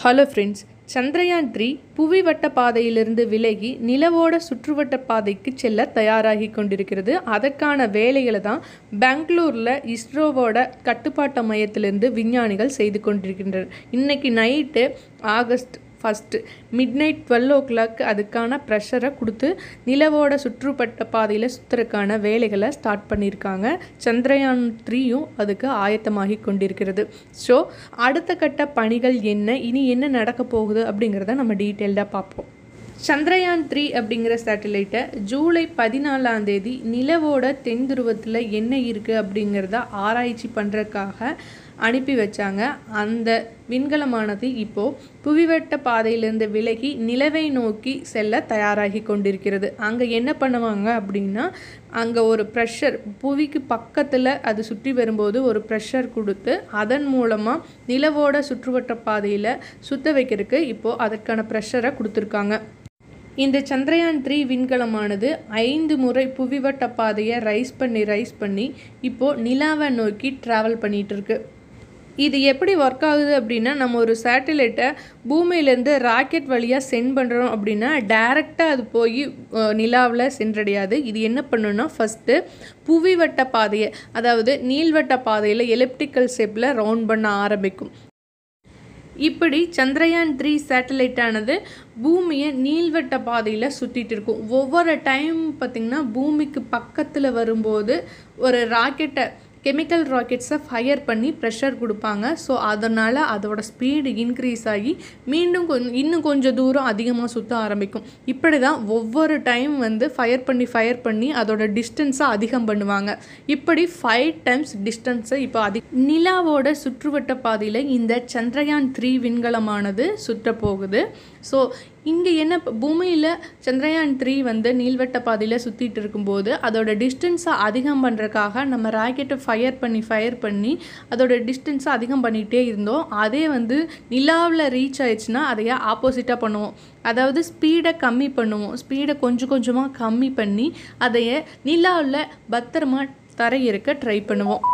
hello friends Chandrayaan three புவி வட்ட பாதையிலிருந்து விலகி நிலவோட சுற்றுவட்ட பாதைக்கு செல்ல தயாராகி கொண்டிருக்கிறது அதற்கான வேலைகளை தான் பெங்களூரில் இஸ்ரோவோட கட்டுப்பாட்டு மையத்திலிருந்து விஞ்ஞானிகள் செய்து கொண்டிருக்கின்றனர் இன்னைக்கு night August first midnight twelve o'clock அதுக்கான ப்ரெஷரை கொடுத்து நிலவோட சுற்றுப்பட்ட பாதையில் சுற்றுறதுக்கான வேலைகளை ஸ்டார்ட் பண்ணியிருக்காங்க சந்திரயான் த்ரீயும் அதுக்கு ஆயத்தமாகி கொண்டிருக்கிறது ஸோ அடுத்த கட்ட பணிகள் என்ன இனி என்ன நடக்க போகுது அப்படிங்கிறத நம்ம டீட்டெயில்டாக பார்ப்போம் சந்திரயான் த்ரீ அப்படிங்கிற சேட்டலைட்டை ஜூலை பதினாலாம் தேதி நிலவோட தென் துருவத்தில் என்ன இருக்குது அப்படிங்கிறத ஆராய்ச்சி பண்ணுறதுக்காக அனுப்பி வச்சாங்க அந்த விண்கலமானது இப்போது புவிவட்ட பாதையிலிருந்து விலகி நிலவை நோக்கி செல்ல தயாராகி கொண்டிருக்கிறது அங்கே என்ன பண்ணுவாங்க அப்படின்னா அங்கே ஒரு ப்ரெஷர் புவிக்கு பக்கத்தில் அது சுற்றி வரும்போது ஒரு ப்ரெஷர் கொடுத்து அதன் மூலமாக நிலவோட சுற்றுவட்ட பாதையில் சுத்த வைக்கிறதுக்கு இப்போது அதற்கான ப்ரெஷரை கொடுத்துருக்காங்க இந்த சந்திரயான் த்ரீ விண்கலமானது ஐந்து முறை புவிவட்ட பாதையை ரைஸ் பண்ணி ரைஸ் பண்ணி இப்போது நிலாவை நோக்கி ட்ராவல் பண்ணிகிட்டு இருக்கு இது எப்படி ஒர்க் ஆகுது அப்படின்னா நம்ம ஒரு சேட்டலைட்டை பூமியிலேருந்து ராக்கெட் வழியாக சென்ட் பண்ணுறோம் அப்படின்னா டைரெக்டாக அது போய் நிலாவில் சென்றடையாது இது என்ன பண்ணுன்னா ஃபஸ்ட்டு புவிவட்ட பாதையை அதாவது நீள்வட்ட பாதையில் எலிப்டிக்கல் ஷேப்பில் ரவுண்ட் பண்ண ஆரம்பிக்கும் இப்படி சந்திரயான் த்ரீ சேட்டலைட்டானது பூமியை நீள்வட்ட பாதையில் சுற்றிட்டு இருக்கும் ஒவ்வொரு டைம் பார்த்திங்கன்னா பூமிக்கு பக்கத்தில் வரும்போது ஒரு ராக்கெட்டை கெமிக்கல் ராக்கெட்ஸை ஃபயர் பண்ணி ப்ரெஷர் கொடுப்பாங்க ஸோ அதனால் அதோட ஸ்பீடு இன்க்ரீஸ் ஆகி மீண்டும் கொஞ்சம் இன்னும் கொஞ்சம் தூரம் அதிகமாக சுற்ற ஆரம்பிக்கும் இப்படி தான் ஒவ்வொரு டைம் வந்து ஃபயர் பண்ணி ஃபயர் பண்ணி அதோட டிஸ்டன்ஸை அதிகம் பண்ணுவாங்க இப்படி ஃபைவ் டைம்ஸ் டிஸ்டன்ஸை இப்போ அதி நிலாவோட சுற்றுவட்ட பாதையில் இந்த சந்திரயான் த்ரீ விண்கலமானது சுற்ற போகுது ஸோ இங்கே என்ன பூமியில் சந்திரயான் த்ரீ வந்து நீள்வட்ட பாதையில் சுற்றிட்டு இருக்கும்போது அதோட டிஸ்டன்ஸை அதிகம் பண்ணுறதுக்காக நம்ம ராக்கெட்டை ஃபயர் பண்ணி ஃபயர் பண்ணி அதோட டிஸ்டன்ஸை அதிகம் பண்ணிகிட்டே இருந்தோம் அதே வந்து நிலாவில் ரீச் ஆயிடுச்சுன்னா அதையே ஆப்போசிட்டாக பண்ணுவோம் அதாவது ஸ்பீடை கம்மி பண்ணுவோம் ஸ்பீடை கொஞ்சம் கொஞ்சமாக கம்மி பண்ணி அதைய நிலாவில் பத்திரமா தரையிறக்க ட்ரை பண்ணுவோம்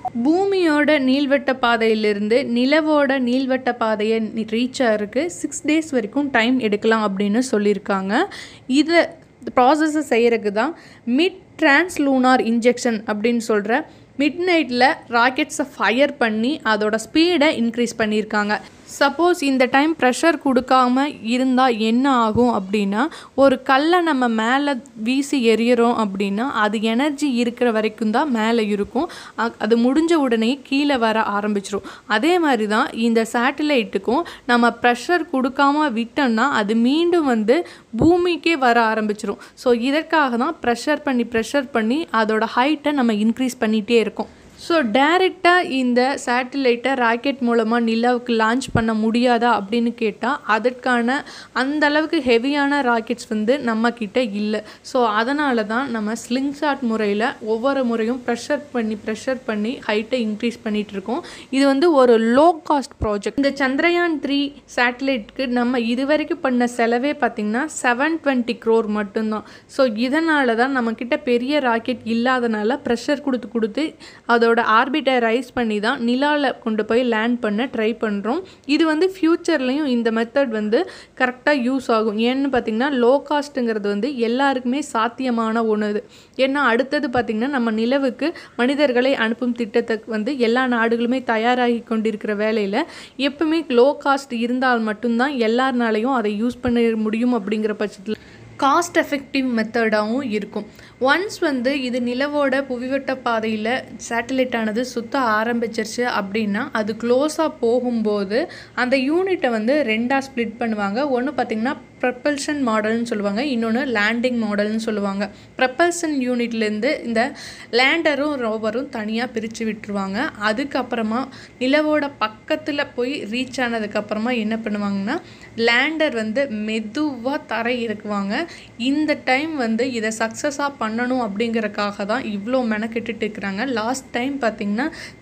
பூமியோட நீள்வட்ட பாதையிலிருந்து நிலவோட நீள்வட்ட பாதையை ரீச் ஆகிறதுக்கு சிக்ஸ் டேஸ் வரைக்கும் டைம் எடுக்கலாம் அப்படின்னு சொல்லியிருக்காங்க இதை ப்ராசஸை செய்கிறதுக்கு தான் மிட் டிரான்ஸ்லூனார் இன்ஜெக்ஷன் அப்படின்னு சொல்கிற மிட் நைட்டில் ராக்கெட்ஸை ஃபயர் பண்ணி அதோட ஸ்பீடை இன்க்ரீஸ் பண்ணியிருக்காங்க சப்போஸ் இந்த டைம் ப்ரெஷர் கொடுக்காம இருந்தால் என்ன ஆகும் அப்படின்னா ஒரு கல்லை நம்ம மேலே வீசி எறிகிறோம் அப்படின்னா அது எனர்ஜி இருக்கிற வரைக்கும் தான் மேலே இருக்கும் அது முடிஞ்ச உடனே கீழே வர ஆரம்பிச்சிரும் அதே மாதிரி தான் இந்த சேட்டலைட்டுக்கும் நம்ம ப்ரெஷர் கொடுக்காம விட்டோம்னா அது மீண்டும் வந்து பூமிக்கே வர ஆரம்பிச்சிரும் ஸோ இதற்காக தான் ப்ரெஷர் பண்ணி ப்ரெஷர் பண்ணி அதோட ஹைட்டை நம்ம இன்க்ரீஸ் பண்ணிகிட்டே இருக்கோம் ஸோ டைரெக்டாக இந்த சேட்டலைட்டை ராக்கெட் மூலமாக நிலாவுக்கு லான்ச் பண்ண முடியாதா அப்படின்னு கேட்டால் அதற்கான அந்த அளவுக்கு ஹெவியான ராக்கெட்ஸ் வந்து நம்மக்கிட்ட இல்லை ஸோ அதனால தான் நம்ம ஸ்லிங் ஷாட் முறையில் ஒவ்வொரு முறையும் ப்ரெஷர் பண்ணி ப்ரெஷர் பண்ணி ஹைட்டை இன்க்ரீஸ் பண்ணிகிட்டு இருக்கோம் இது வந்து ஒரு லோ காஸ்ட் ப்ராஜெக்ட் இந்த சந்திரயான் த்ரீ சேட்டலைட்க்கு நம்ம இது வரைக்கும் பண்ண செலவே பார்த்திங்கன்னா செவன் டுவெண்ட்டி க்ரோர் மட்டும்தான் ஸோ இதனால தான் நம்மக்கிட்ட பெரிய ராக்கெட் இல்லாதனால ப்ரெஷர் கொடுத்து கொடுத்து அதோட அதோட ஆர்பிட்டை ரைஸ் பண்ணி தான் நிலாவில் கொண்டு போய் லேண்ட் பண்ண ட்ரை பண்ணுறோம் இது வந்து ஃப்யூச்சர்லேயும் இந்த மெத்தட் வந்து கரெக்டாக யூஸ் ஆகும் ஏன்னு பார்த்திங்கன்னா லோ காஸ்ட்டுங்கிறது வந்து எல்லாருக்குமே சாத்தியமான ஒன்று ஏன்னா அடுத்தது பார்த்திங்கன்னா நம்ம நிலவுக்கு மனிதர்களை அனுப்பும் திட்டத்தை வந்து எல்லா நாடுகளுமே தயாராகி கொண்டிருக்கிற வேலையில் எப்பவுமே லோ காஸ்ட் இருந்தால் மட்டும்தான் எல்லாருனாலையும் அதை யூஸ் பண்ண முடியும் அப்படிங்கிற பட்சத்தில் காஸ்ட் எஃபெக்டிவ் மெத்தடாகவும் இருக்கும் ஒன்ஸ் வந்து இது நிலவோட புவிவட்ட பாதையில் சேட்டலைட்டானது சுத்த ஆரம்பிச்சிருச்சு அப்படின்னா அது க்ளோஸாக போகும்போது அந்த யூனிட்டை வந்து ரெண்டாக ஸ்ப்ளிட் பண்ணுவாங்க ஒன்று பார்த்திங்கன்னா ப்ரப்பல்ஷன் மாடல்னு சொல்லுவாங்க இன்னொன்று லேண்டிங் மாடல்னு சொல்லுவாங்க ப்ரப்பல்ஷன் யூனிட்லேருந்து இந்த லேண்டரும் ரோவரும் தனியாக பிரித்து விட்டுருவாங்க அதுக்கப்புறமா நிலவோட பக்கத்தில் போய் ரீச் ஆனதுக்கப்புறமா என்ன பண்ணுவாங்கன்னா லேண்டர் வந்து மெதுவாக தரை இறக்குவாங்க இந்த டைம் வந்து இதை சக்ஸஸாக பண்ணணும் அப்படிங்கிறக்காக தான் இவ்வளோ மெனக்கெட்டுட்டு இருக்கிறாங்க லாஸ்ட் டைம் பார்த்திங்கன்னா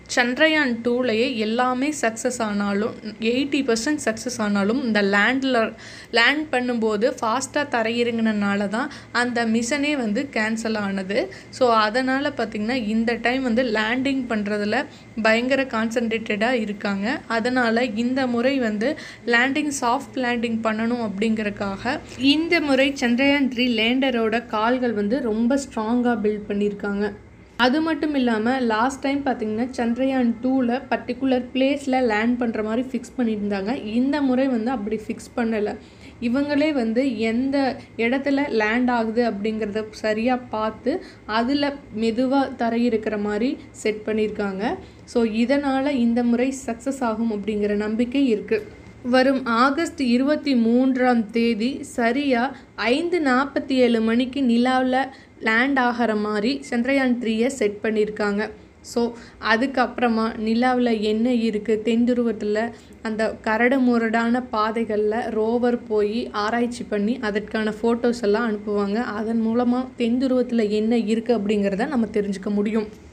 சந்திரயான் டூலையே எல்லாமே சக்ஸஸ் ஆனாலும் எயிட்டி பர்சன்ட் சக்ஸஸ் ஆனாலும் இந்த லேண்டில் லேண்ட் பண்ணும்போது ஃபாஸ்ட்டாக தரையிறங்கினால தான் அந்த மிஷனே வந்து கேன்சல் ஆனது ஸோ அதனால் பார்த்திங்கன்னா இந்த டைம் வந்து லேண்டிங் பண்ணுறதுல பயங்கர கான்சன்ட்ரேட்டடாக இருக்காங்க அதனால் இந்த முறை வந்து லேண்டிங் சாஃப்ட் லேண்டிங் பண்ணணும் அப்படிங்கறக்காக இந்த முறை சந்திரயான் த்ரீ லேண்டரோட கால்கள் வந்து ரொம்ப ஸ்ட்ராங்காக பில்ட் பண்ணியிருக்காங்க அது மட்டும் இல்லாமல் லாஸ்ட் டைம் பார்த்தீங்கன்னா சந்திரயான் டூவில் பர்டிகுலர் பிளேஸில் லேண்ட் பண்ணுற மாதிரி ஃபிக்ஸ் பண்ணியிருந்தாங்க இந்த முறை வந்து அப்படி ஃபிக்ஸ் பண்ணலை இவங்களே வந்து எந்த இடத்துல லேண்ட் ஆகுது அப்படிங்கிறத சரியாக பார்த்து அதில் மெதுவாக தரையிருக்கிற மாதிரி செட் பண்ணியிருக்காங்க ஸோ இதனால் இந்த முறை சக்ஸஸ் ஆகும் அப்படிங்கிற நம்பிக்கை இருக்குது வரும் ஆகஸ்ட் இருபத்தி மூன்றாம் தேதி சரியாக ஐந்து நாற்பத்தி ஏழு மணிக்கு நிலாவில் லேண்ட் ஆகிற மாதிரி சந்திரயான் த்ரீயை செட் பண்ணியிருக்காங்க ஸோ அதுக்கப்புறமா நிலாவில் என்ன இருக்குது தென்துருவத்தில் அந்த கரடு முரடான பாதைகளில் ரோவர் போய் ஆராய்ச்சி பண்ணி அதற்கான ஃபோட்டோஸ் எல்லாம் அனுப்புவாங்க அதன் மூலமாக தென்துருவத்தில் என்ன இருக்குது அப்படிங்கிறத நம்ம தெரிஞ்சுக்க முடியும்